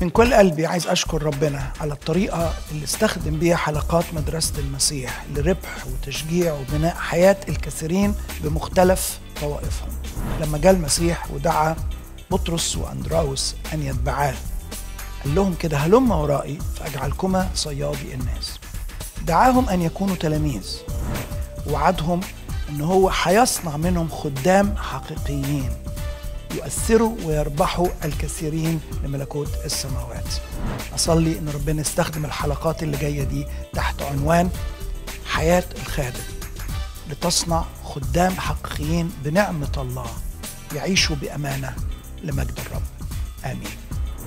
من كل قلبي عايز أشكر ربنا على الطريقة اللي استخدم بيها حلقات مدرسة المسيح لربح وتشجيع وبناء حياة الكثيرين بمختلف طوائفهم لما جاء المسيح ودعا بطرس وأندراوس أن يتبعاه قال لهم كده هلم ورائي فأجعلكما صيادي الناس دعاهم أن يكونوا تلاميذ وعدهم أن هو هيصنع منهم خدام حقيقيين يؤثروا ويربحوا الكثيرين لملكوت السماوات أصلي أن ربنا يستخدم الحلقات اللي جاية دي تحت عنوان حياة الخادم لتصنع خدام حقيقيين بنعمة الله يعيشوا بأمانة لمجد الرب آمين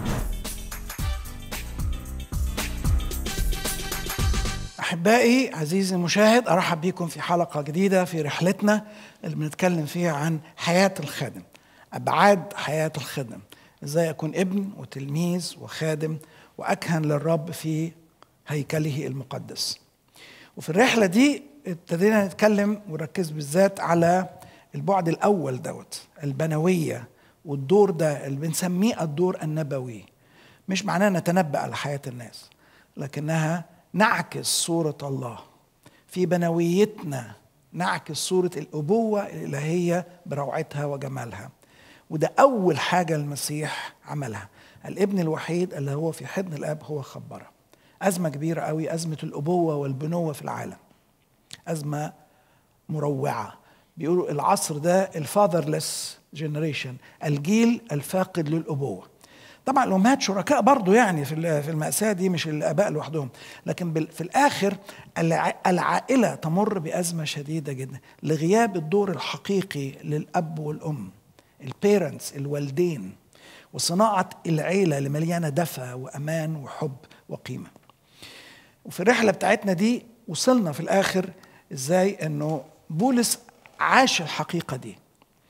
أحبائي عزيزي المشاهد أرحب بكم في حلقة جديدة في رحلتنا اللي بنتكلم فيها عن حياة الخادم أبعاد حياة الخدم إزاي أكون ابن وتلميذ وخادم وأكهن للرب في هيكله المقدس وفي الرحلة دي ابتدينا نتكلم ونركز بالذات على البعد الأول دوت البنوية والدور ده اللي بنسميه الدور النبوي مش معناه نتنبأ على حياة الناس لكنها نعكس صورة الله في بنويتنا نعكس صورة الأبوة الإلهية بروعتها وجمالها وده أول حاجة المسيح عملها الابن الوحيد اللي هو في حضن الأب هو خبره أزمة كبيرة قوي أزمة الأبوة والبنوة في العالم أزمة مروعة بيقولوا العصر ده الفاذرلس جنريشن الجيل الفاقد للأبوة طبعا الامهات شركاء برضه يعني في في الماساه دي مش الاباء لوحدهم لكن في الاخر العائله تمر بازمه شديده جدا لغياب الدور الحقيقي للاب والام البيرنتس الوالدين وصناعه العيله اللي مليانه دفى وامان وحب وقيمه وفي الرحله بتاعتنا دي وصلنا في الاخر ازاي انه بولس عاش الحقيقه دي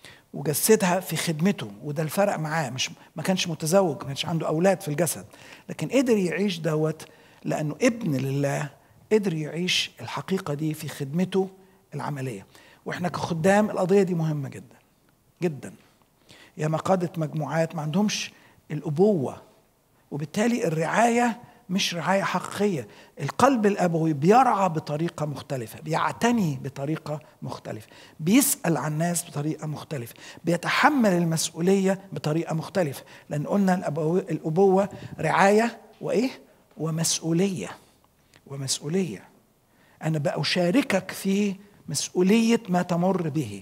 وجسدها في خدمته وده الفرق معاه مش ما كانش متزوج ما كانش عنده اولاد في الجسد لكن قدر يعيش دوت لانه ابن لله قدر يعيش الحقيقه دي في خدمته العمليه واحنا كخدام القضيه دي مهمه جدا جدا ياما قاده مجموعات ما عندهمش الابوه وبالتالي الرعايه مش رعاية حقيقية القلب الأبوي بيرعى بطريقة مختلفة بيعتني بطريقة مختلفة بيسأل عن الناس بطريقة مختلفة بيتحمل المسؤولية بطريقة مختلفة لأن قلنا الأبوة رعاية وإيه ومسؤولية ومسؤولية أنا بأشاركك في مسؤولية ما تمر به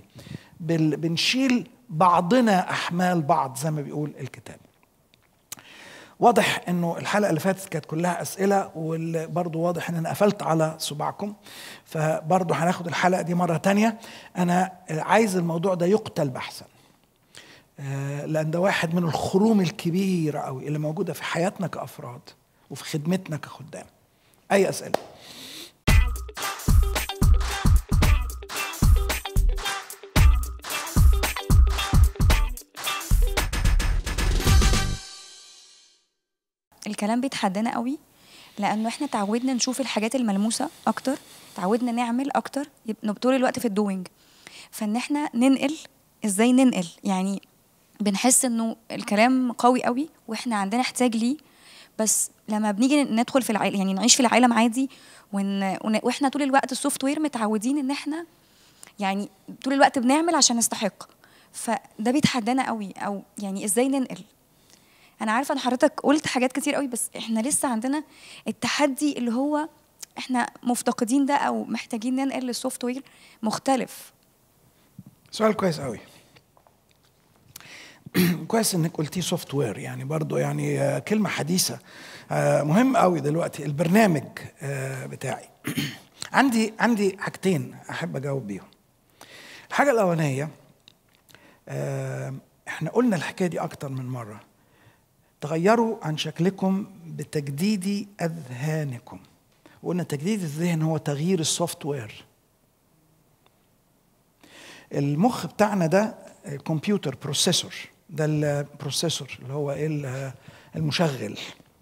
بنشيل بعضنا أحمال بعض زي ما بيقول الكتاب واضح انه الحلقه اللي فاتت كانت كلها اسئله وبرضه واضح ان انا قفلت على صباعكم فبرضه هناخد الحلقه دي مره تانية انا عايز الموضوع ده يقتل بحثا لان ده واحد من الخروم الكبيره قوي اللي موجوده في حياتنا كافراد وفي خدمتنا كخدام اي اسئله الكلام بيتحدانا قوي لانه احنا تعودنا نشوف الحاجات الملموسه اكتر تعودنا نعمل اكتر يبقى طول الوقت في الدوينج فان احنا ننقل ازاي ننقل يعني بنحس انه الكلام قوي قوي واحنا عندنا احتياج ليه بس لما بنيجي ندخل في العالم يعني نعيش في العالم عادي ون... واحنا طول الوقت السوفت وير متعودين ان احنا يعني طول الوقت بنعمل عشان نستحق فده بيتحدانا قوي او يعني ازاي ننقل انا عارفه ان حضرتك قلت حاجات كتير قوي بس احنا لسه عندنا التحدي اللي هو احنا مفتقدين ده او محتاجين ننقل للسوفت وير مختلف سؤال كويس قوي كويس انك قلتي سوفت وير يعني برضو يعني كلمه حديثه مهم قوي دلوقتي البرنامج بتاعي عندي عندي حاجتين احب اجاوب بيهم الحاجه الاولانيه احنا قلنا الحكايه دي اكتر من مره تغيروا عن شكلكم بتجديد اذهانكم وقلنا تجديد الذهن هو تغيير السوفت وير المخ بتاعنا ده الكمبيوتر بروسيسور ده البروسيسور اللي هو ايه المشغل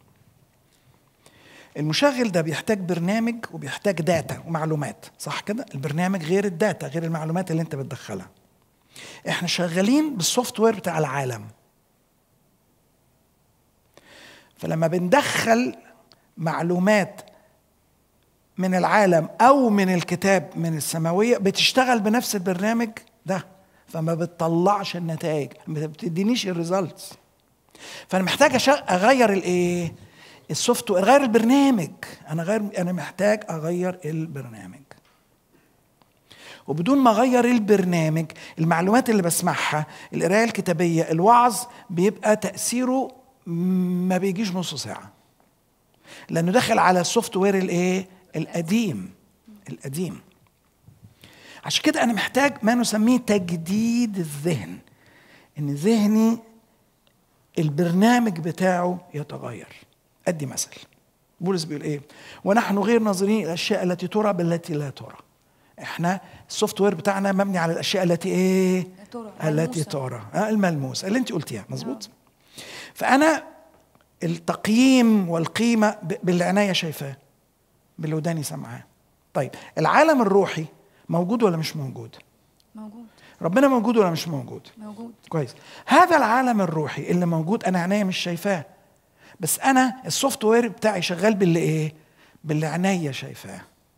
المشغل ده بيحتاج برنامج وبيحتاج داتا ومعلومات صح كده البرنامج غير الداتا غير المعلومات اللي انت بتدخلها احنا شغالين بالسوفت وير بتاع العالم فلما بندخل معلومات من العالم او من الكتاب من السماويه بتشتغل بنفس البرنامج ده فما بتطلعش النتائج ما بتدينيش الريزلتس فانا محتاج أش- اغير الايه السوفت وير اغير البرنامج انا غير انا محتاج اغير البرنامج وبدون ما اغير البرنامج المعلومات اللي بسمعها القرايه الكتابيه الوعظ بيبقى تاثيره ما بيجيش نص ساعه لانه داخل على السوفت وير الايه القديم القديم عشان كده انا محتاج ما نسميه تجديد الذهن ان ذهني البرنامج بتاعه يتغير ادي مثل بولس بيقول ايه ونحن غير ناظرين الاشياء التي ترى بالتي لا ترى احنا السوفت وير بتاعنا مبني على الاشياء التي ايه ترى، التي ملموسة. ترى آه الملموسه اللي انت قلتيها مظبوط فانا التقييم والقيمه ب- باللي عينيا شايفاه باللي وداني سامعاه طيب العالم الروحي موجود ولا مش موجود موجود ربنا موجود ولا مش موجود موجود كويس هذا العالم الروحي اللي موجود انا عينيا مش شايفاه بس انا السوفت وير بتاعي شغال باللي ايه باللي عينيا شايفاه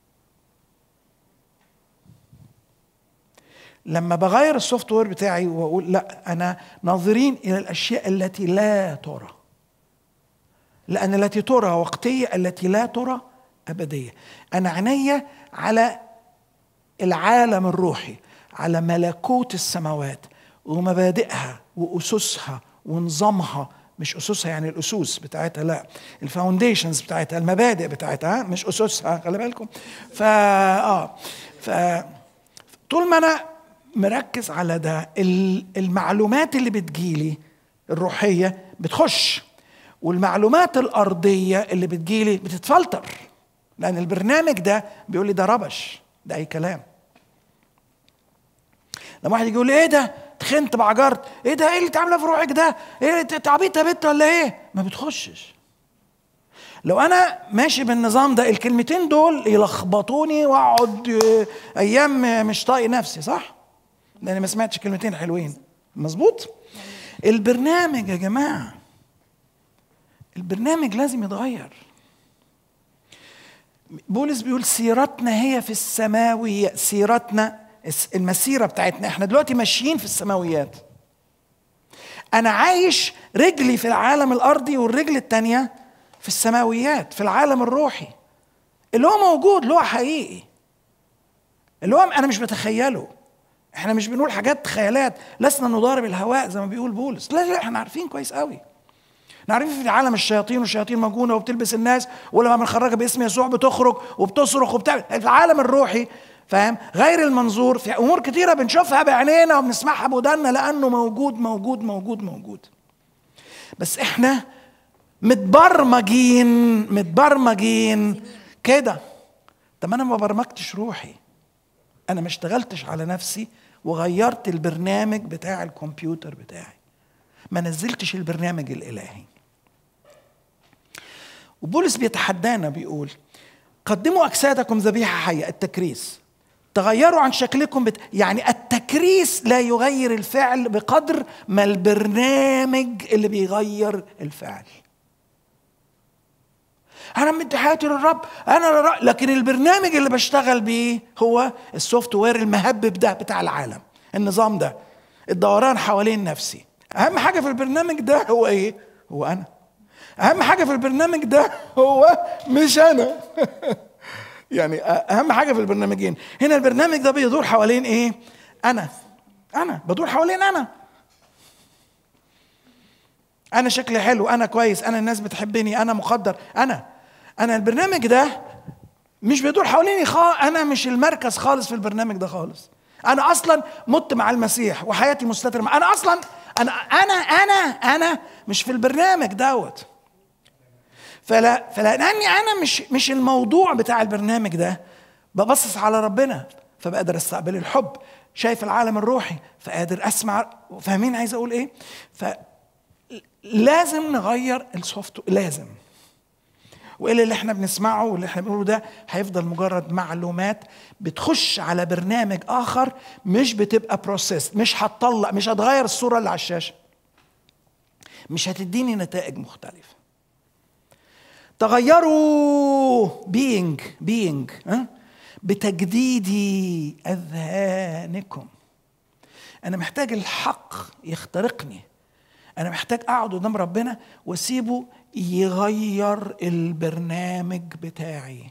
لما بغير السوفت وير بتاعي واقول لا انا ناظرين الى الاشياء التي لا ترى لان التي ترى وقتيه التي لا ترى ابديه انا عينيا على العالم الروحي على ملكوت السماوات ومبادئها واسسها ونظامها مش اسسها يعني الاسس بتاعتها لا الفاونديشنز بتاعتها المبادئ بتاعتها مش اسسها خلي بالكم فا اه ف طول ما انا مركز على ده ال- المعلومات اللي بتجيلي الروحيه بتخش والمعلومات الارضيه اللي بتجيلي بتتفلتر لان البرنامج ده بيقول لي ده ربش ده اي كلام لما واحد يجي يقول لي ايه ده تخنت بعجرت ايه ده ايه اللي تعمله في روحك ده ايه انت تعبيط يا بت ولا ايه ما بتخشش لو انا ماشي بالنظام ده الكلمتين دول يلخبطوني واقعد آه، ايام مش طايق نفسي صح لاني ما سمعتش كلمتين حلوين مظبوط البرنامج يا جماعه البرنامج لازم يتغير بولس بيقول سيرتنا هي في السماوية سيرتنا الس- المسيرة بتاعتنا احنا دلوقتي ماشيين في السماويات أنا عايش رجلي في العالم الأرضي والرجل التانية في السماويات في العالم الروحي اللي هو موجود اللي هو حقيقي اللي هو أنا مش بتخيله احنا مش بنقول حاجات خيالات لسنا نضارب الهواء زي ما بيقول بولس لا لا احنا عارفين كويس قوي نعرف في عالم الشياطين والشياطين موجوده وبتلبس الناس ولما بنخرجها باسم يسوع بتخرج وبتصرخ وبتعمل في العالم الروحي فاهم غير المنظور في امور كتيره بنشوفها بعينينا وبنسمعها بوداننا لانه موجود موجود موجود موجود بس احنا متبرمجين متبرمجين كده طب انا ما برمجتش روحي انا ما اشتغلتش على نفسي وغيرت البرنامج بتاع الكمبيوتر بتاعي ما نزلتش البرنامج الالهي وبولس بيتحدانا بيقول قدموا اجسادكم ذبيحه حيه التكريس تغيروا عن شكلكم بت... يعني التكريس لا يغير الفعل بقدر ما البرنامج اللي بيغير الفعل انا مدي حياتي للرب انا للرب. لكن البرنامج اللي بشتغل بيه هو السوفت وير المهبب ده بتاع العالم النظام ده الدوران حوالين نفسي اهم حاجه في البرنامج ده هو ايه هو انا اهم حاجه في البرنامج ده هو مش انا يعني اهم حاجه في البرنامجين هنا البرنامج ده بيدور حوالين ايه انا انا بدور حوالين انا انا شكلي حلو انا كويس انا الناس بتحبني انا مقدر انا انا البرنامج ده مش بيدور حواليني خا انا مش المركز خالص في البرنامج ده خالص انا اصلا مت مع المسيح وحياتي مستتره مع انا اصلا انا انا انا انا مش في البرنامج دوت فلا فلاني انا مش مش الموضوع بتاع البرنامج ده ببصص على ربنا فبقدر استقبل الحب شايف العالم الروحي فقادر اسمع فاهمين عايز اقول ايه ف لازم نغير السوفت لازم والا اللي احنا بنسمعه واللي احنا بنقوله ده هيفضل مجرد معلومات بتخش على برنامج اخر مش بتبقى بروسيس مش هتطلع مش هتغير الصوره اللي على الشاشه مش هتديني نتائج مختلفه تغيروا being being ها بتجديد اذهانكم انا محتاج الحق يخترقني انا محتاج اقعد قدام ربنا واسيبه يغير البرنامج بتاعي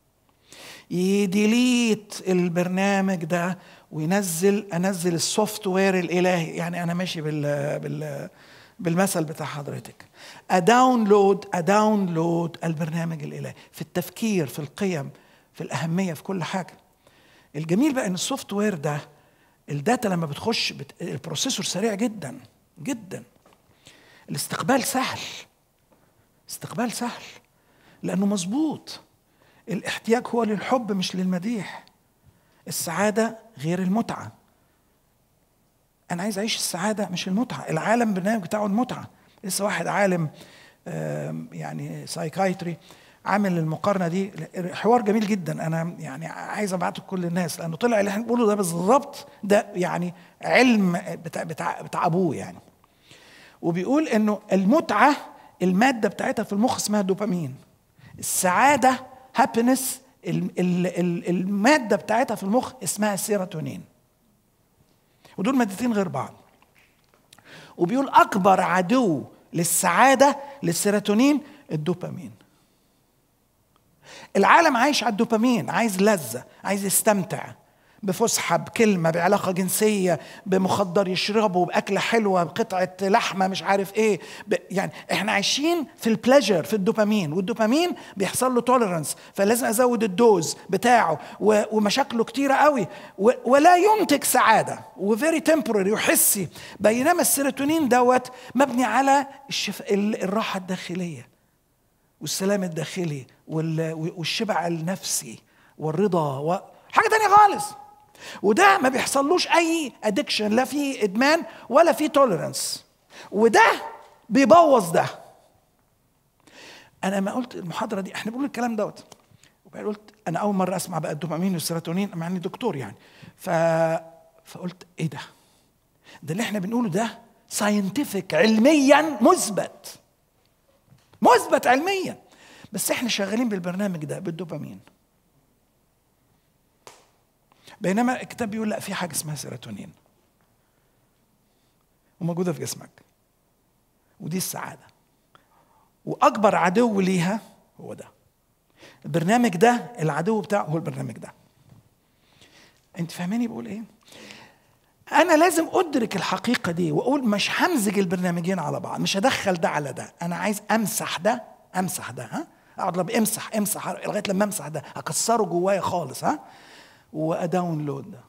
يديليت البرنامج ده وينزل انزل السوفت وير الالهي يعني انا ماشي بال بال بالمثل بتاع حضرتك اداونلود اداونلود البرنامج الالهي في التفكير في القيم في الاهميه في كل حاجه الجميل بقى ان السوفت وير ده الداتا لما بتخش بت... البروسيسور سريع جدا جدا الاستقبال سهل استقبال سهل لانه مظبوط الاحتياج هو للحب مش للمديح السعاده غير المتعه انا عايز اعيش السعاده مش المتعه العالم برنامج بتاعه المتعه لسه واحد عالم يعني سايكايتري عامل المقارنه دي حوار جميل جدا انا يعني عايز ابعته لكل الناس لانه طلع اللي احنا بنقوله ده بالظبط ده يعني علم بتاع بتاع, بتاع ابوه يعني وبيقول انه المتعه الماده بتاعتها في المخ اسمها دوبامين السعاده هابينس الماده بتاعتها في المخ اسمها سيروتونين ودول مادتين غير بعض وبيقول اكبر عدو للسعاده للسيروتونين الدوبامين العالم عايش على الدوبامين عايز لذه عايز يستمتع بفسحة بكلمة بعلاقة جنسية بمخدر يشربه بأكلة حلوة بقطعة لحمة مش عارف إيه ب... يعني إحنا عايشين في البليجر في الدوبامين والدوبامين بيحصل له توليرانس فلازم أزود الدوز بتاعه و... ومشاكله كتيرة قوي و... ولا ينتج سعادة وفيري تمبورري وحسي بينما السيروتونين دوت مبني على الشف... الراحة الداخلية والسلام الداخلي وال... والشبع النفسي والرضا و... حاجة تانية خالص وده ما بيحصلوش اي ادكشن لا في ادمان ولا في توليرانس وده بيبوظ ده انا ما قلت المحاضره دي احنا بنقول الكلام دوت وبعدين قلت انا اول مره اسمع بقى الدوبامين والسيروتونين مع اني دكتور يعني ف فقلت ايه ده ده اللي احنا بنقوله ده ساينتفك علميا مثبت مثبت علميا بس احنا شغالين بالبرنامج ده بالدوبامين بينما الكتاب بيقول لا في حاجه اسمها سيروتونين وموجوده في جسمك ودي السعاده واكبر عدو ليها هو ده البرنامج ده العدو بتاعه هو البرنامج ده انت فاهماني بقول ايه انا لازم ادرك الحقيقه دي واقول مش همزج البرنامجين على بعض مش هدخل ده على ده انا عايز امسح ده امسح ده ها اقعد لب امسح امسح لغايه لما امسح ده اكسره جوايا خالص ها واداونلود ده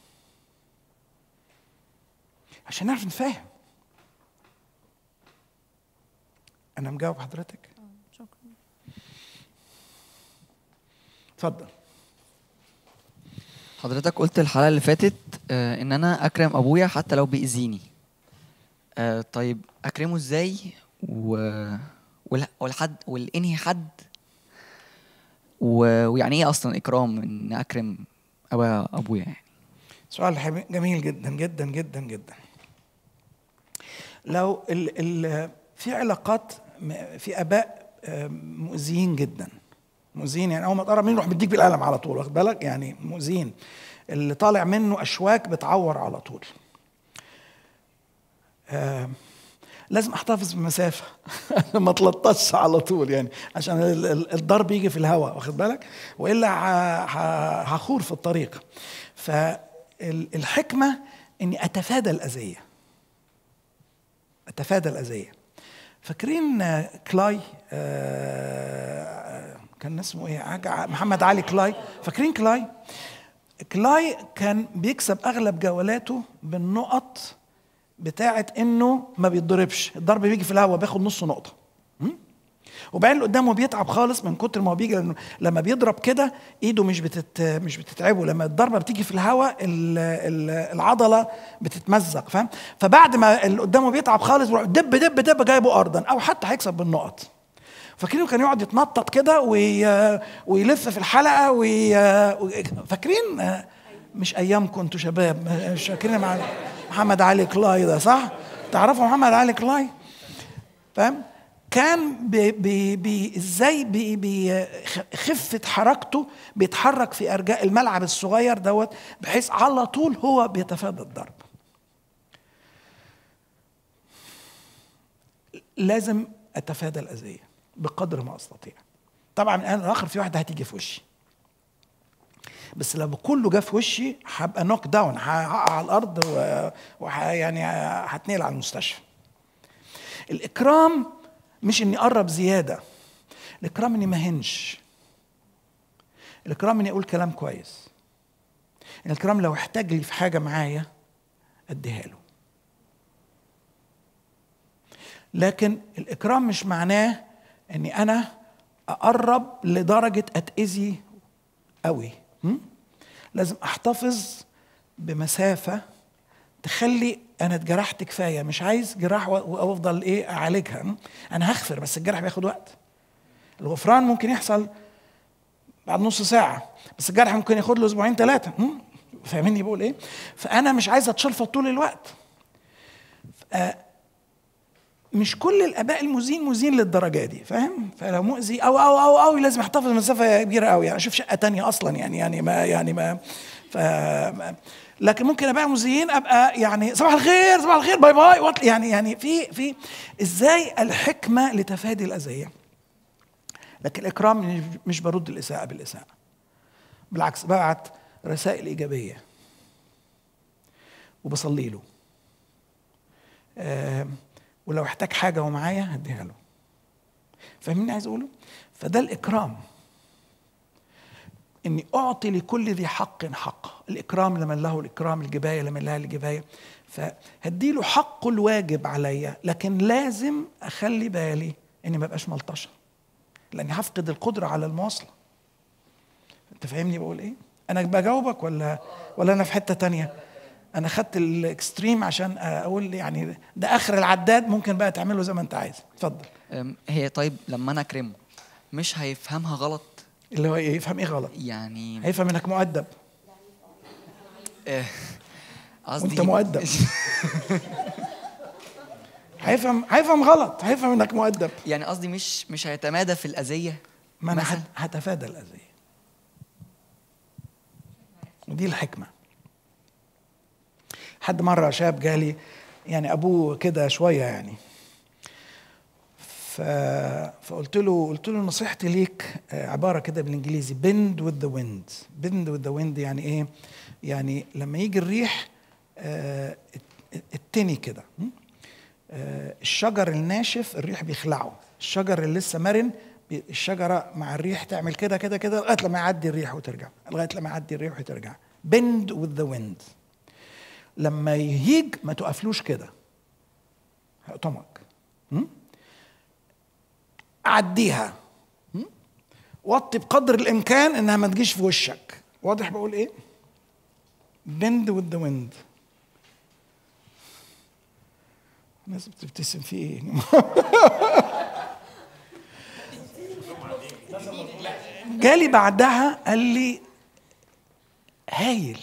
عشان نعرف نفهم انا مجاوب حضرتك شكرا اتفضل حضرتك قلت الحلقه اللي فاتت آه، ان انا اكرم ابويا حتى لو بيأذيني آه، طيب اكرمه ازاي و وال- والحد والانهي حد و... ويعني ايه اصلا اكرام ان اكرم ابا ابويا يعني سؤال حبي- جميل جدا جدا جدا جدا لو ال ال في علاقات م- في اباء آه، مؤذيين جدا مؤذيين يعني اول ما تقرب منه يروح مديك بالقلم على طول واخد بالك يعني مؤذيين اللي طالع منه اشواك بتعور على طول آه لازم احتفظ بمسافه ما اتلطش على طول يعني عشان ال- ال- الضرب يجي في الهواء واخد بالك والا ه- ه- هخور في الطريق فالحكمه اني اتفادى الاذيه اتفادى الاذيه فاكرين آه، كلاي آه، كان اسمه ايه حاجة- محمد علي كلاي فاكرين كلاي كلاي كان بيكسب اغلب جولاته بالنقط بتاعه انه ما بيتضربش الضرب بيجي في الهواء بياخد نص نقطه م? وبعدين اللي قدامه بيتعب خالص من كتر ما هو بيجي لانه لما بيضرب كده ايده مش بتت مش بتتعبه لما الضربه بتيجي في الهواء ال- ال- العضله بتتمزق فاهم فبعد ما اللي قدامه بيتعب خالص بيروح دب دب دب جايبه ارضا او حتى هيكسب بالنقط فاكرينه كان يقعد يتنطط كده وي... ويلف في الحلقه وي... فاكرين آه، مش ايامكم انتوا شباب مش فاكرين مع محمد علي كلاي ده صح؟ تعرفوا محمد علي كلاي؟ فاهم؟ كان بي بي بي ازاي بي بي خفه حركته بيتحرك في ارجاء الملعب الصغير دوت بحيث على طول هو بيتفادى الضرب لازم اتفادى الاذيه بقدر ما استطيع طبعا من الان لاخر في واحده هتيجي في وشي بس لو كله جه في وشي هبقى نوك داون هقع على الارض و... وح... يعني هتنقل على المستشفى الاكرام مش اني اقرب زياده الاكرام اني ما هنش الاكرام اني اقول كلام كويس الاكرام لو احتاج لي في حاجه معايا اديها له لكن الاكرام مش معناه اني انا اقرب لدرجه اتاذي قوي م? لازم احتفظ بمسافه تخلي انا اتجرحت كفايه مش عايز جراح وافضل ايه اعالجها م? انا هغفر بس الجرح بياخد وقت الغفران ممكن يحصل بعد نص ساعه بس الجرح ممكن ياخد له اسبوعين ثلاثه فاهميني بقول ايه فانا مش عايز اتشلفط طول الوقت مش كل الاباء المؤذين مؤذين للدرجه دي فاهم فلو مؤذي او او او او لازم احتفظ مسافه كبيره قوي يعني اشوف شقه تانية اصلا يعني يعني ما يعني ما ف لكن ممكن ابقى مؤذيين ابقى يعني صباح الخير صباح الخير باي باي يعني يعني في في ازاي الحكمه لتفادي الاذيه لكن الاكرام مش برد الاساءه بالاساءه بالعكس ببعت رسائل ايجابيه وبصلي له آه ولو احتاج حاجه ومعايا هديها له فاهمين عايز اقوله فده الاكرام اني اعطي لكل ذي حق حقه الاكرام لمن له الاكرام الجبايه لمن لها الجبايه فهدي له حقه الواجب عليا لكن لازم اخلي بالي اني ما ابقاش ملطشه لاني هفقد القدره على المواصله انت فاهمني بقول ايه انا بجاوبك ولا ولا انا في حته تانية انا خدت الاكستريم عشان اقول يعني ده اخر العداد ممكن بقى تعمله زي ما انت عايز اتفضل هي طيب لما انا اكرمه مش هيفهمها غلط اللي هو ايه يفهم ايه غلط يعني هيفهم انك مؤدب قصدي وانت مؤدب هيفهم هيفهم غلط هيفهم انك مؤدب يعني قصدي مش مش هيتمادى في الاذيه ما انا هتفادى الاذيه ودي الحكمه حد مرة شاب جالي يعني أبوه كده شوية يعني ف... فقلت له قلت له نصيحتي ليك عبارة كده بالإنجليزي bend with the wind bend with the wind يعني إيه؟ يعني لما يجي الريح التني كده الشجر الناشف الريح بيخلعه الشجر اللي لسه مرن الشجرة مع الريح تعمل كده كده كده لغاية لما يعدي الريح وترجع لغاية لما يعدي الريح وترجع bend with the wind لما يهيج ما تقفلوش كده هيقطمك عديها وطي بقدر الامكان انها ما تجيش في وشك واضح بقول ايه بند with the wind الناس بتبتسم في ايه جالي بعدها قال لي هايل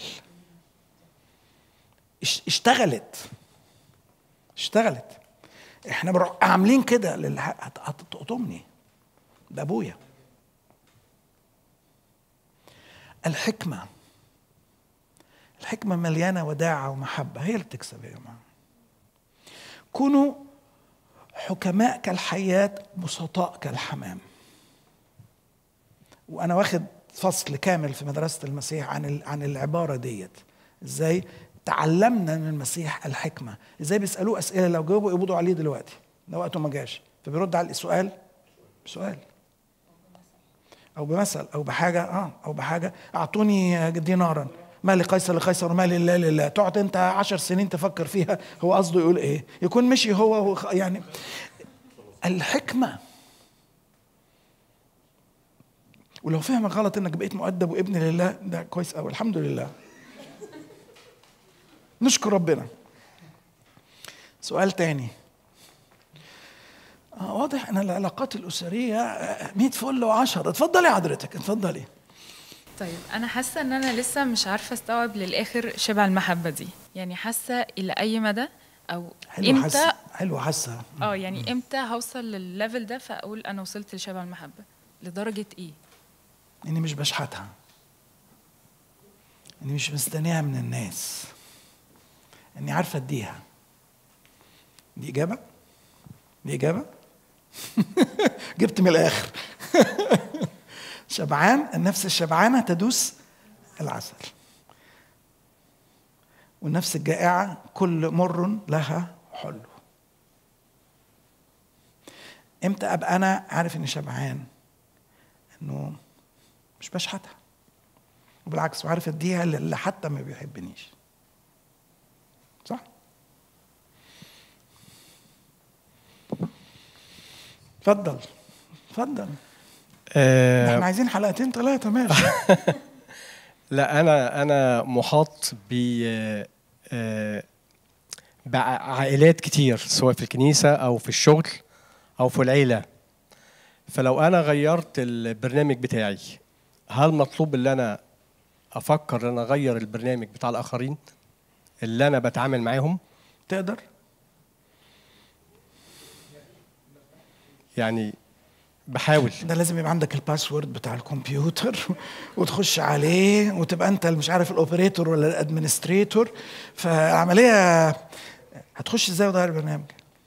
اشتغلت اشتغلت احنا بروح عاملين كده للي هتقطمني ده ابويا الحكمة الحكمة مليانة وداعة ومحبة هي اللي بتكسب يا جماعة كونوا حكماء كالحياة بسطاء كالحمام وأنا واخد فصل كامل في مدرسة المسيح عن عن العبارة ديت ازاي تعلمنا من المسيح الحكمه ازاي بيسالوه اسئله لو جاوبوا يقبضوا عليه دلوقتي ده وقته ما جاش فبيرد على السؤال بسؤال او بمثل او بحاجه اه او بحاجه اعطوني دينارا ما لقيصر لقيصر وما لله لله تقعد انت عشر سنين تفكر فيها هو قصده يقول ايه يكون مشي هو, هو يعني الحكمه ولو فهمك غلط انك بقيت مؤدب وابن لله ده كويس قوي الحمد لله نشكر ربنا سؤال تاني آه واضح ان العلاقات الاسريه 100 فل و10 اتفضلي حضرتك اتفضلي طيب انا حاسه ان انا لسه مش عارفه استوعب للاخر شبع المحبه دي يعني حاسه الى اي مدى او حلو امتى حاسة حلو حاسه اه يعني امتى هوصل للليفل ده فاقول انا وصلت لشبع المحبه لدرجه ايه اني مش بشحتها اني مش مستنيها من الناس اني عارفه اديها دي اجابه دي اجابه جبت من الاخر شبعان النفس الشبعانه تدوس العسل والنفس الجائعه كل مر لها حلو امتى ابقى انا عارف اني شبعان انه مش بشحتها وبالعكس وعارف اديها اللي حتى ما بيحبنيش صح اتفضل اتفضل آه، احنا عايزين حلقتين ثلاثه ماشي لا انا انا محاط ب آه، بعائلات كتير سواء في الكنيسه او في الشغل او في العيله فلو انا غيرت البرنامج بتاعي هل مطلوب ان انا افكر ان انا اغير البرنامج بتاع الاخرين اللي انا بتعامل معاهم تقدر يعني بحاول ده لازم يبقى عندك الباسورد بتاع الكمبيوتر وتخش عليه وتبقى انت اللي مش عارف الاوبريتور ولا الادمنستريتور فعمليه هتخش ازاي وتغير البرنامج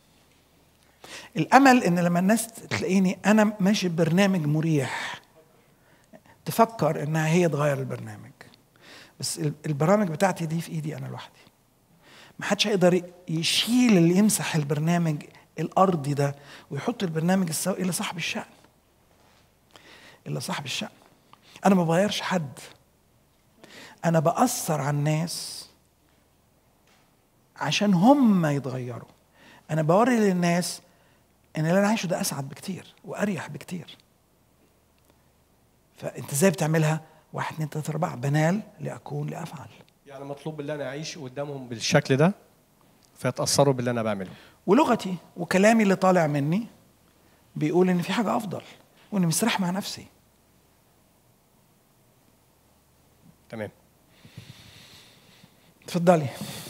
الامل ان لما الناس تلاقيني انا ماشي ببرنامج مريح تفكر انها هي تغير البرنامج بس ال- البرامج بتاعتي دي في ايدي انا لوحدي ما حدش هيقدر يشيل اللي يمسح البرنامج الارضي ده ويحط البرنامج السوي الا صاحب الشأن الا صاحب الشأن انا ما بغيرش حد انا باثر على الناس عشان هم يتغيروا انا بوري للناس ان اللي انا عايشه ده اسعد بكتير واريح بكتير فانت ازاي بتعملها واحد اتنين تلاته اربعه بنال لاكون لافعل يعني مطلوب ان انا اعيش قدامهم بالشكل ده فيتاثروا باللي انا بعمله ولغتي وكلامي اللي طالع مني بيقول ان في حاجه افضل واني مستريح مع نفسي تمام اتفضلي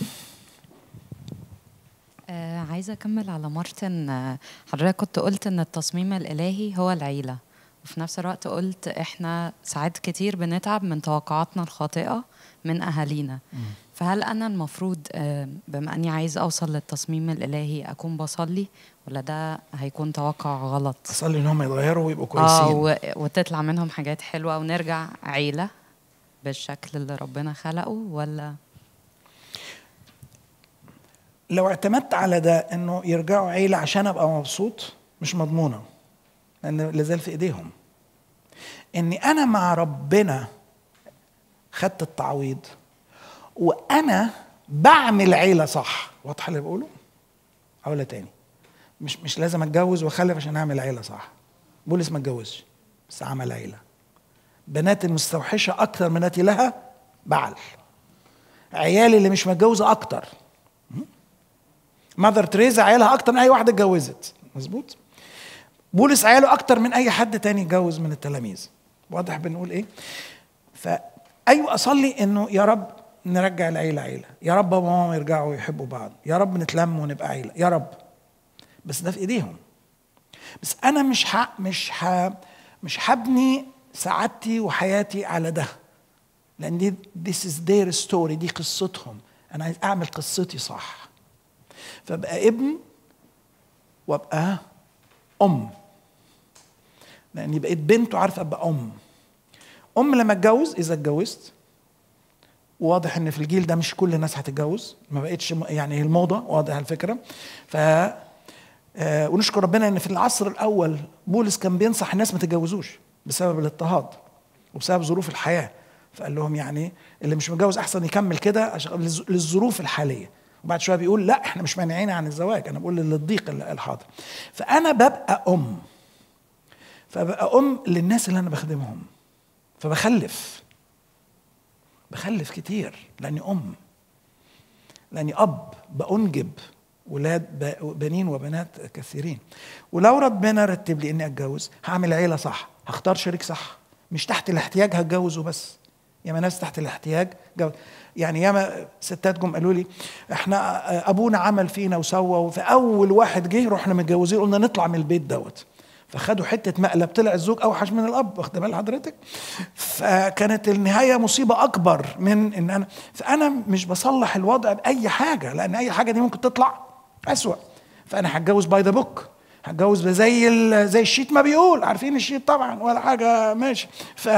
آه عايزة أكمل على مارتن آه حضرتك كنت قلت إن التصميم الإلهي هو العيلة وفي نفس الوقت قلت إحنا ساعات كتير بنتعب من توقعاتنا الخاطئة من أهالينا فهل أنا المفروض آه بما أني عايز أوصل للتصميم الإلهي أكون بصلي ولا ده هيكون توقع غلط؟ اصلي ان هم يتغيروا ويبقوا اه كويسين و... وتطلع منهم حاجات حلوة ونرجع عيلة بالشكل اللي ربنا خلقه ولا لو اعتمدت على ده انه يرجعوا عيله عشان ابقى مبسوط مش مضمونه لان لازال في ايديهم اني انا مع ربنا خدت التعويض وانا بعمل عيله صح واضحه اللي بقوله اقولها تاني مش مش لازم اتجوز واخلف عشان اعمل عيله صح بولس ما اتجوزش بس عمل عيله بنات المستوحشه اكتر من التي لها بعل عيالي اللي مش متجوزه اكتر ماذر تريزا عيالها اكتر من اي واحده اتجوزت مظبوط بولس عياله اكتر من اي حد تاني اتجوز من التلاميذ واضح بنقول ايه فايوه اصلي انه يا رب نرجع العيله عيله يا رب بابا وماما يرجعوا يحبوا بعض يا رب نتلم ونبقى عيله يا رب بس ده في ايديهم بس انا مش ح... مش ح... مش هبني سعادتي وحياتي على ده لان دي this is their story دي قصتهم انا عايز اعمل قصتي صح فابقى ابن وابقى ام لاني بقيت بنت وعارف ابقى ام ام لما اتجوز اذا اتجوزت واضح ان في الجيل ده مش كل الناس هتتجوز ما بقتش م- يعني هي الموضه واضح الفكره ف آه، ونشكر ربنا ان في العصر الاول بولس كان بينصح الناس ما تتجوزوش بسبب الاضطهاد وبسبب ظروف الحياه فقال لهم يعني اللي مش متجوز احسن يكمل كده عشان للظ- للظروف الحاليه وبعد شويه بيقول لا احنا مش مانعين عن الزواج انا بقول للضيق ال- الحاضر فانا ببقى ام فبقى ام للناس اللي انا بخدمهم فبخلف بخلف كتير لاني ام لاني اب بانجب ولاد ب- بنين وبنات كثيرين ولو ربنا رتب لي اني اتجوز هعمل عيله صح هختار شريك صح مش تحت الاحتياج هتجوز وبس ياما ناس تحت الاحتياج جو يعني ياما ستات جم قالوا لي احنا ابونا عمل فينا وسوى وفي اول واحد جه رحنا متجوزين قلنا نطلع من البيت دوت فخدوا حته مقلب طلع الزوج اوحش من الاب واخد بال حضرتك فكانت النهايه مصيبه اكبر من ان انا فانا مش بصلح الوضع باي حاجه لان اي حاجه دي ممكن تطلع اسوأ فانا هتجوز باي ذا بوك هتجوز زي ال- زي الشيت ما بيقول عارفين الشيت طبعا ولا حاجه ماشي ف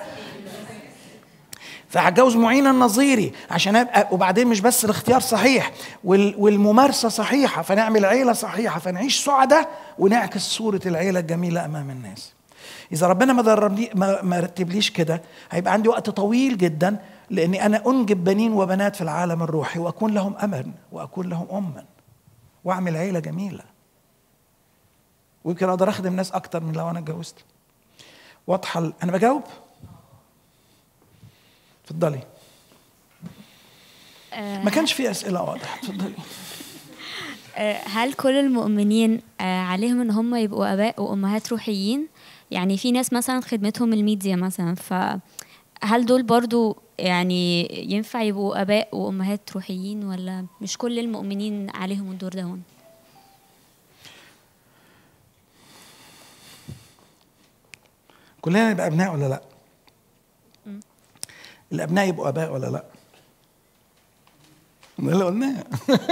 فهتجوز معين النظيري عشان ابقى وبعدين مش بس الاختيار صحيح وال- والممارسه صحيحه فنعمل عيله صحيحه فنعيش سعداء ونعكس صوره العيله الجميله امام الناس. اذا ربنا ما دربني ما, ما رتبليش كده هيبقى عندي وقت طويل جدا لاني انا انجب بنين وبنات في العالم الروحي واكون لهم امل واكون لهم اما واعمل عيله جميله. ويمكن اقدر اخدم ناس اكتر من لو انا اتجوزت. واضحه ال- انا بجاوب؟ اتفضلي. ما كانش في اسئله واضحه اتفضلي آه، هل كل المؤمنين آه، عليهم ان هم يبقوا اباء وامهات روحيين يعني في ناس مثلا خدمتهم الميديا مثلا فهل دول برضو يعني ينفع يبقوا اباء وامهات روحيين ولا مش كل المؤمنين عليهم الدور ده كلنا نبقى ابناء ولا لا الابناء يبقوا اباء ولا لا ده اللي قلناه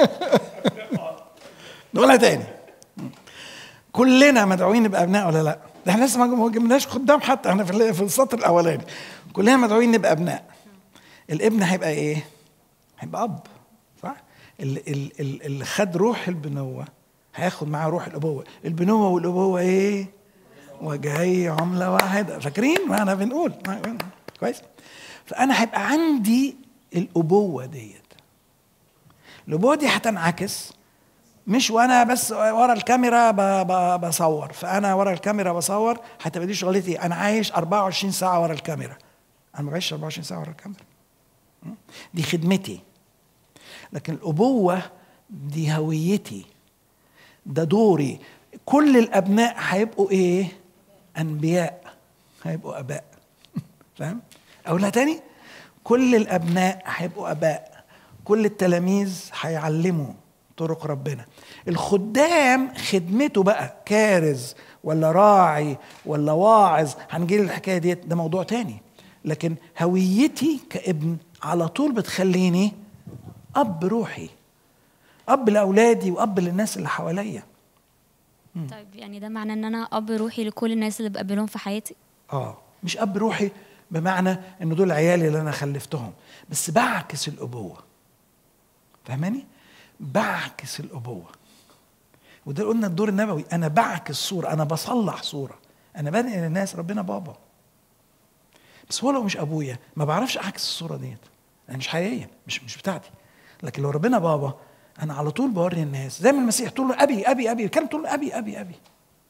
نقولها تاني كلنا مدعوين نبقى ابناء ولا لا ده احنا لسه ما جبناش خدام حتى احنا في في السطر الاولاني كلنا مدعوين نبقى ابناء الابن هيبقى ايه هيبقى اب صح اللي, اللي, اللي خد روح البنوه هياخد معاه روح الابوه البنوه والابوه ايه وجهي عمله واحده فاكرين ما انا بنقول كويس فانا هيبقى عندي الابوه ديت الابوه دي هتنعكس مش وانا بس ورا الكاميرا ب- ب- بصور فانا ورا الكاميرا بصور هتبقى دي شغلتي انا عايش 24 ساعه ورا الكاميرا انا ما بعيش 24 ساعه ورا الكاميرا م? دي خدمتي لكن الابوه دي هويتي ده دوري كل الابناء هيبقوا ايه انبياء هيبقوا اباء فاهم اقولها تاني كل الابناء هيبقوا اباء كل التلاميذ هيعلموا طرق ربنا الخدام خدمته بقى كارز ولا راعي ولا واعظ هنجي الحكايه ديت ده موضوع تاني لكن هويتي كابن على طول بتخليني اب روحي اب لاولادي واب للناس اللي حواليا طيب يعني ده معناه ان انا اب روحي لكل الناس اللي بقابلهم في حياتي اه مش اب روحي بمعنى ان دول عيالي اللي انا خلفتهم بس بعكس الابوه فاهماني بعكس الابوه وده قلنا الدور النبوي انا بعكس صوره انا بصلح صوره انا بنقل للناس ربنا بابا بس هو لو مش ابويا ما بعرفش اعكس الصوره ديت انا مش حقيقيه مش مش بتاعتي لكن لو ربنا بابا انا على طول بوري الناس زي ما المسيح تقول له ابي ابي ابي كان تقول له ابي ابي ابي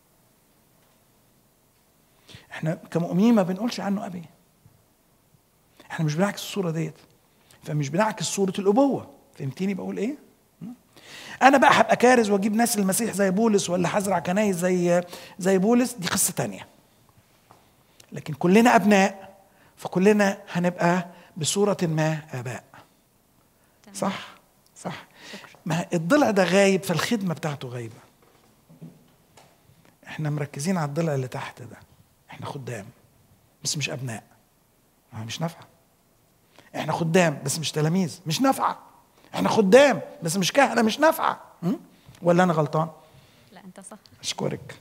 احنا كمؤمنين ما بنقولش عنه ابي احنا مش بنعكس الصوره ديت فمش بنعكس صوره الابوه فهمتيني بقول ايه انا بقى هبقى كارز واجيب ناس المسيح زي بولس ولا هزرع كنايس زي زي بولس دي قصه تانية لكن كلنا ابناء فكلنا هنبقى بصوره ما اباء صح صح ما الضلع ده غايب فالخدمه بتاعته غايبه احنا مركزين على الضلع اللي تحت ده احنا خدام بس مش ابناء ما مش نافعه احنا خدام بس مش تلاميذ مش نافعه احنا خدام بس مش كهنه مش نافعه م? ولا انا غلطان لا انت صح اشكرك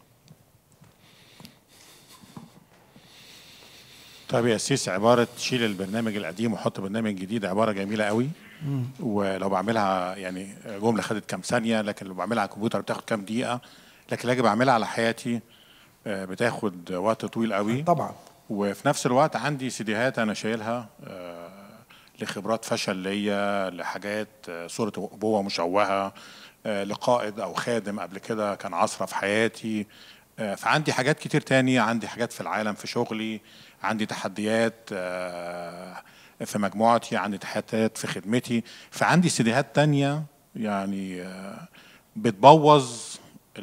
طيب يا سيس عبارة شيل البرنامج القديم وحط برنامج جديد عبارة جميلة قوي ولو بعملها يعني جملة خدت كام ثانية لكن لو بعملها على الكمبيوتر بتاخد كام دقيقة لكن لاجي بعملها على حياتي آه، بتاخد وقت طويل قوي طبعا وفي نفس الوقت عندي سيديهات انا شايلها آه، لخبرات فشل ليا لحاجات آه، صورة أبوة مشوهة آه، لقائد أو خادم قبل كده كان عصرة في حياتي آه، فعندي حاجات كتير تاني عندي حاجات في العالم في شغلي عندي تحديات آه، في مجموعتي عندي تحديات في خدمتي فعندي سيديهات تانية يعني آه، بتبوظ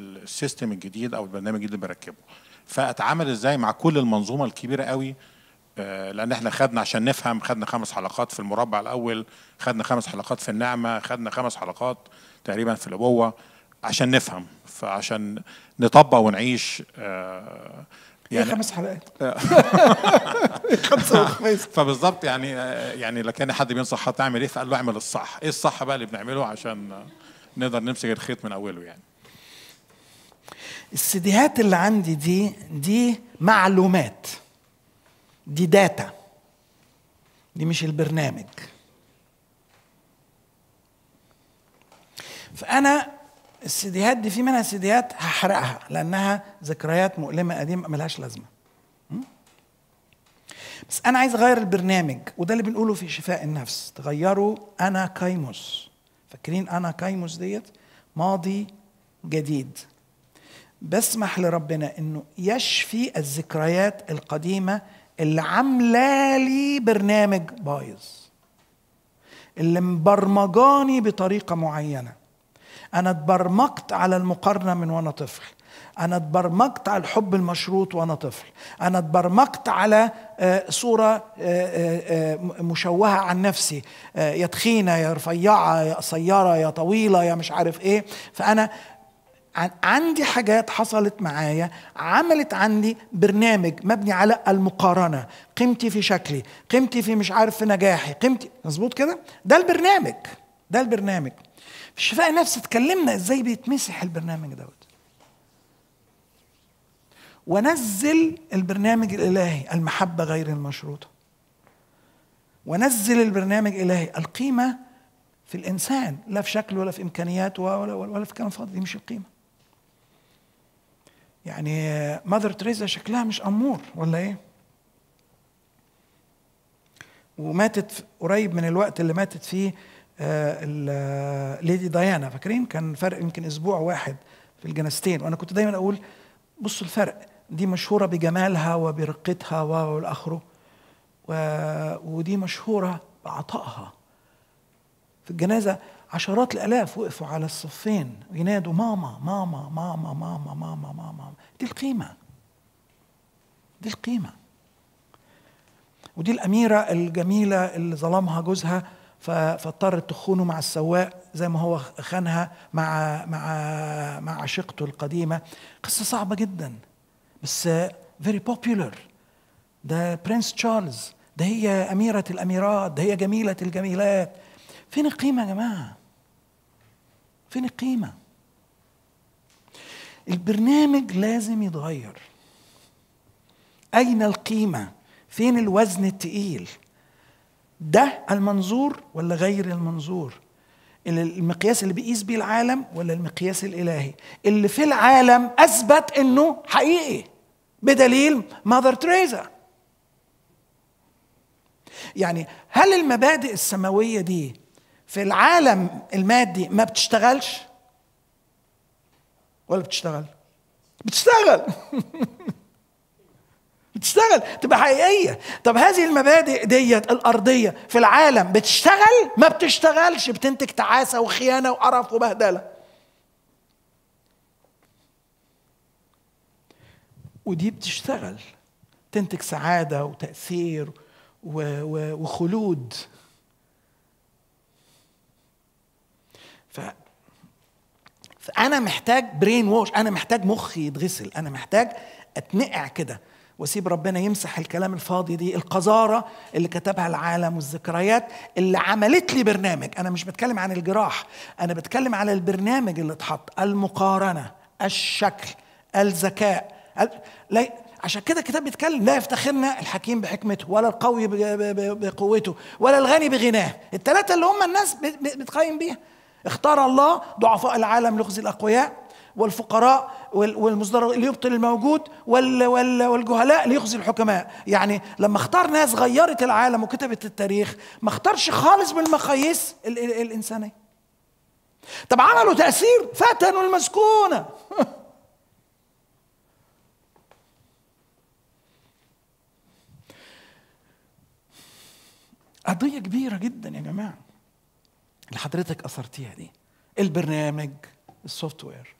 السيستم الجديد او البرنامج الجديد اللي بركبه فاتعامل ازاي مع كل المنظومه الكبيره قوي آه، لان احنا خدنا عشان نفهم خدنا خمس حلقات في المربع الاول خدنا خمس حلقات في النعمه خدنا خمس حلقات تقريبا في الابوه عشان نفهم فعشان نطبق ونعيش آه، يعني خمس حلقات خمسة وخميس فبالظبط يعني آه، يعني لو كان حد بينصح حد تعمل ايه فقال له اعمل الصح ايه الصح بقى اللي بنعمله عشان آه، نقدر نمسك الخيط من اوله يعني السيديهات اللي عندي دي دي معلومات دي داتا دي مش البرنامج فانا السيديهات دي في منها سيديهات هحرقها لانها ذكريات مؤلمه قديمه ملهاش لازمه م? بس انا عايز اغير البرنامج وده اللي بنقوله في شفاء النفس تغيروا انا كايموس فاكرين انا كايموس ديت ماضي جديد بسمح لربنا انه يشفي الذكريات القديمه اللي عامله لي برنامج بايظ اللي مبرمجاني بطريقه معينه انا اتبرمجت على المقارنه من وانا طفل انا اتبرمجت على الحب المشروط وانا طفل انا اتبرمجت على آه، صوره آه، آه، آه، مشوهه عن نفسي آه، يا تخينه يا رفيعه يا قصيره يا طويله يا مش عارف ايه فانا عن- عندي حاجات حصلت معايا عملت عندي برنامج مبني على المقارنة قيمتي في شكلي قيمتي في مش عارف في نجاحي قيمتي مظبوط كده ده البرنامج ده البرنامج في الشفاء النفسي اتكلمنا ازاي بيتمسح البرنامج دوت ونزل البرنامج الالهي المحبه غير المشروطه ونزل البرنامج الالهي القيمه في الانسان لا في شكله ولا في امكانياته ولا ولا, ولا في كلام فاضي دي مش القيمه يعني ماذر تريزا شكلها مش امور ولا ايه وماتت في- قريب من الوقت اللي ماتت فيه آه، ال- آه، ليدي ديانا فاكرين كان فرق يمكن اسبوع واحد في الجنازتين وانا كنت دايما اقول بصوا الفرق دي مشهوره بجمالها وبرقتها و- والاخره و- ودي مشهوره بعطائها في الجنازه عشرات الالاف وقفوا على الصفين ينادوا ماما ماما ماما ماما ماما ماما دي القيمه دي القيمه ودي الأميرة الجميلة اللي ظلمها جوزها ف- فاضطرت تخونه مع السواق زي ما هو خانها مع مع مع عشيقته القديمة قصة صعبة جدا بس فيري popular ده برنس تشارلز ده هي أميرة الأميرات ده هي جميلة الجميلات فين القيمة يا جماعة فين القيمة البرنامج لازم يتغير أين القيمة؟ فين الوزن التقيل؟ ده المنظور ولا غير المنظور؟ ال- المقياس اللي بيقيس بيه العالم ولا المقياس الإلهي؟ اللي في العالم أثبت إنه حقيقي بدليل ماذر تريزا يعني هل المبادئ السماوية دي في العالم المادي ما بتشتغلش؟ ولا بتشتغل؟ بتشتغل بتشتغل تبقى حقيقية طب هذه المبادئ ديت الأرضية في العالم بتشتغل ما بتشتغلش بتنتج تعاسة وخيانة وقرف وبهدلة ودي بتشتغل تنتج سعادة وتأثير و- و- وخلود ف فانا محتاج برين ووش انا محتاج مخي يتغسل انا محتاج اتنقع كده واسيب ربنا يمسح الكلام الفاضي دي القذاره اللي كتبها العالم والذكريات اللي عملت لي برنامج انا مش بتكلم عن الجراح انا بتكلم على البرنامج اللي اتحط المقارنه الشكل الذكاء ال- لا عشان كده الكتاب بيتكلم لا يفتخرنا الحكيم بحكمته ولا القوي ب- ب- ب- بقوته ولا الغني بغناه الثلاثه اللي هم الناس بت- بت- بتقيم بيها اختار الله ضعفاء العالم ليخزي الاقوياء والفقراء وال- والمزدرج ليبطل الموجود وال وال والجهلاء ليخزي الحكماء يعني لما اختار ناس غيرت العالم وكتبت التاريخ ما اختارش خالص بالمقاييس ال- ال- الانسانيه طب عملوا تاثير فتنوا المسكونه قضيه كبيره جدا يا جماعه اللي حضرتك اثرتيها دي البرنامج السوفت وير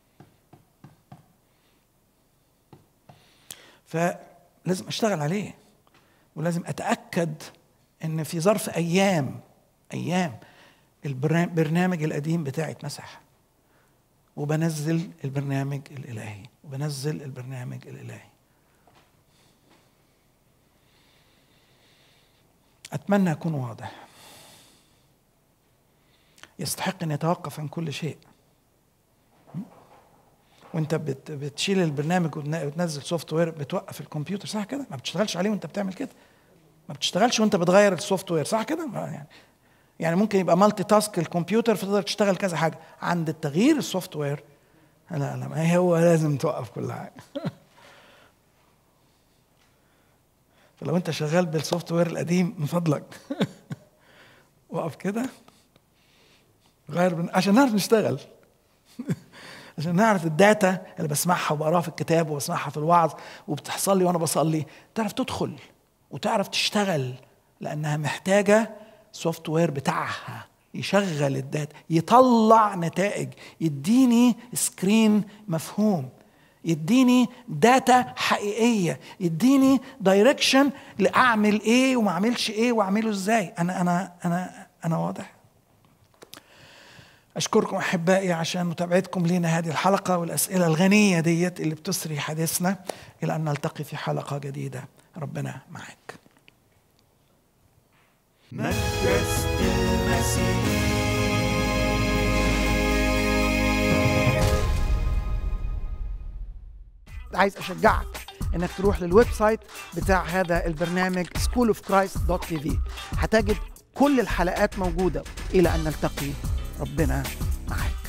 فلازم اشتغل عليه ولازم اتاكد ان في ظرف ايام ايام البرنامج القديم بتاعي اتمسح وبنزل البرنامج الالهي وبنزل البرنامج الالهي اتمنى اكون واضح يستحق ان يتوقف عن كل شيء وانت بت بتشيل البرنامج وتنزل سوفت وير بتوقف الكمبيوتر صح كده ما بتشتغلش عليه وانت بتعمل كده ما بتشتغلش وانت بتغير السوفت وير صح كده يعني يعني ممكن يبقى مالتي تاسك الكمبيوتر فتقدر تشتغل كذا حاجه عند التغيير السوفت وير لا لا ما هو لازم توقف كل حاجه فلو انت شغال بالسوفت وير القديم من فضلك وقف كده غير من عشان نعرف نشتغل عشان نعرف الداتا اللي بسمعها وبقراها في الكتاب وبسمعها في الوعظ وبتحصل لي وانا بصلي تعرف تدخل وتعرف تشتغل لانها محتاجه سوفت وير بتاعها يشغل الداتا يطلع نتائج يديني سكرين مفهوم يديني داتا حقيقيه يديني دايركشن لاعمل ايه وما اعملش ايه واعمله ازاي انا انا انا انا واضح أشكركم أحبائي عشان متابعتكم لنا هذه الحلقة والأسئلة الغنية ديت اللي بتسري حديثنا إلى أن نلتقي في حلقة جديدة ربنا معك مجلس المسيح عايز أشجعك انك تروح للويب سايت بتاع هذا البرنامج schoolofchrist.tv هتجد كل الحلقات موجودة إلى أن نلتقي ربنا معاك